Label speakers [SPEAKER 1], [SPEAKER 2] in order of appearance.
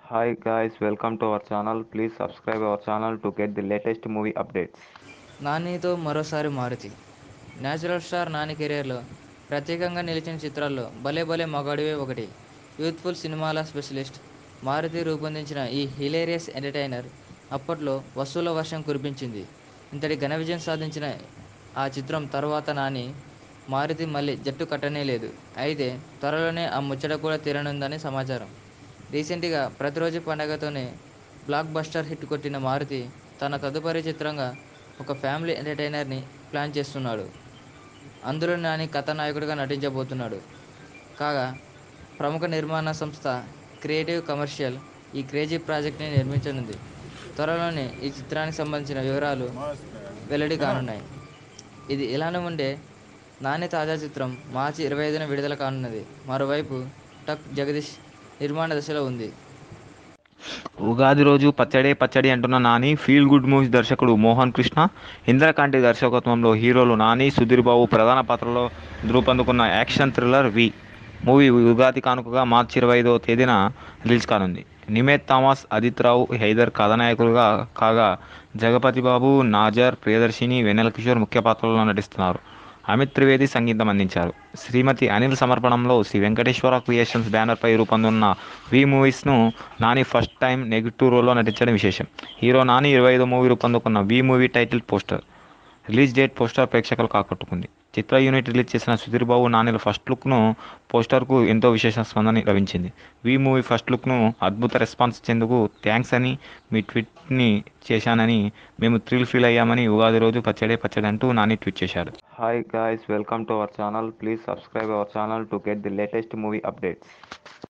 [SPEAKER 1] Hi guys, welcome to our channel. Please subscribe our channel to get the latest movie updates.
[SPEAKER 2] నానితో మరోసారి Maruti natural star Nani కెరీర్లో ప్రత్యేకంగా నిలిచిన చిత్రాల్లో భలే భలే మగాడివే ఒకటి యూత్ఫుల్ సినిమాల స్పెషలిస్ట్ మారుతి రూపొందించిన ఈ హిలేరియస్ ఎంటర్టైనర్ అప్పట్లో వసూల వర్షం కురిపించింది ఇంతటి ఘన విజయం సాధించిన ఆ చిత్రం తర్వాత నాని మారుతి మళ్ళీ జట్టు కట్టనే లేదు అయితే త్వరలోనే ఆ ముచ్చట కూడా తీరనుందని సమాచారం రీసెంట్గా ప్రతిరోజు పండగతోనే బ్లాక్ బస్టర్ హిట్ కొట్టిన మారుతి తన తదుపరి చిత్రంగా ఒక ఫ్యామిలీ ఎంటర్టైనర్ని ప్లాన్ చేస్తున్నాడు అందులో నాని కథానాయకుడిగా నటించబోతున్నాడు కాగా ప్రముఖ నిర్మాణ సంస్థ క్రియేటివ్ కమర్షియల్ ఈ క్రేజీ ప్రాజెక్ట్ని నిర్మించనుంది త్వరలోనే ఈ చిత్రానికి సంబంధించిన వివరాలు వెల్లడి కానున్నాయి ఇది ఇలానే ఉండే నాని తాజా చిత్రం మార్చి ఇరవై ఐదున విడుదల కానున్నది మరోవైపు టక్ జగదీష్ నిర్మాణ దశలో ఉంది
[SPEAKER 1] ఉగాది రోజు పచ్చడే పచ్చడి అంటున్న నాని ఫీల్ గుడ్ మూవీస్ దర్శకుడు మోహన్ కృష్ణ ఇంద్రకాంటి దర్శకత్వంలో హీరోలు నాని సుధీర్ బాబు ప్రధాన పాత్రలో రూపొందుకున్న action thriller V movie Ugadi కానుకగా మార్చి ఇరవై ఐదవ తేదీన రిలీజ్ కానుంది నిమేత్ థామస్ అదిత్ రావు హైదర్ కథానాయకులుగా కాగా జగపతి బాబు నాజర్ ప్రియదర్శిని వెన్నెల కిషోర్ ముఖ్య పాత్రల్లో నటిస్తున్నారు అమిత్ త్రివేది సంగీతం అందించారు శ్రీమతి అనిల్ సమర్పణంలో శ్రీ వెంకటేశ్వర క్రియేషన్స్ బ్యానర్పై రూపొందున్న వి మూవీస్ను నాని ఫస్ట్ టైం నెగిటివ్ రోల్లో నటించడం విశేషం హీరో నాని ఇరవై ఐదో మూవీ రూపొందుకున్న V movie title poster release date poster ప్రేక్షకులు ఆకట్టుకుంది చిత్ర యూనిట్ రిలీజ్ చేసిన సుధీర్ బాబు నానిల ఫస్ట్ లుక్ను పోస్టర్కు ఎంతో విశేష స్పందన లభించింది వి మూవీ ఫస్ట్ లుక్ను అద్భుత రెస్పాన్స్ ఇచ్చేందుకు థ్యాంక్స్ అని మీ ట్వీట్ని చేశానని మేము థ్రిల్ ఫీల్ అయ్యామని ఉగాది రోజు పచ్చడే పచ్చడి అంటూ నాని ట్వీట్ చేశారు hi guys welcome to our channel please subscribe our channel to get the latest movie updates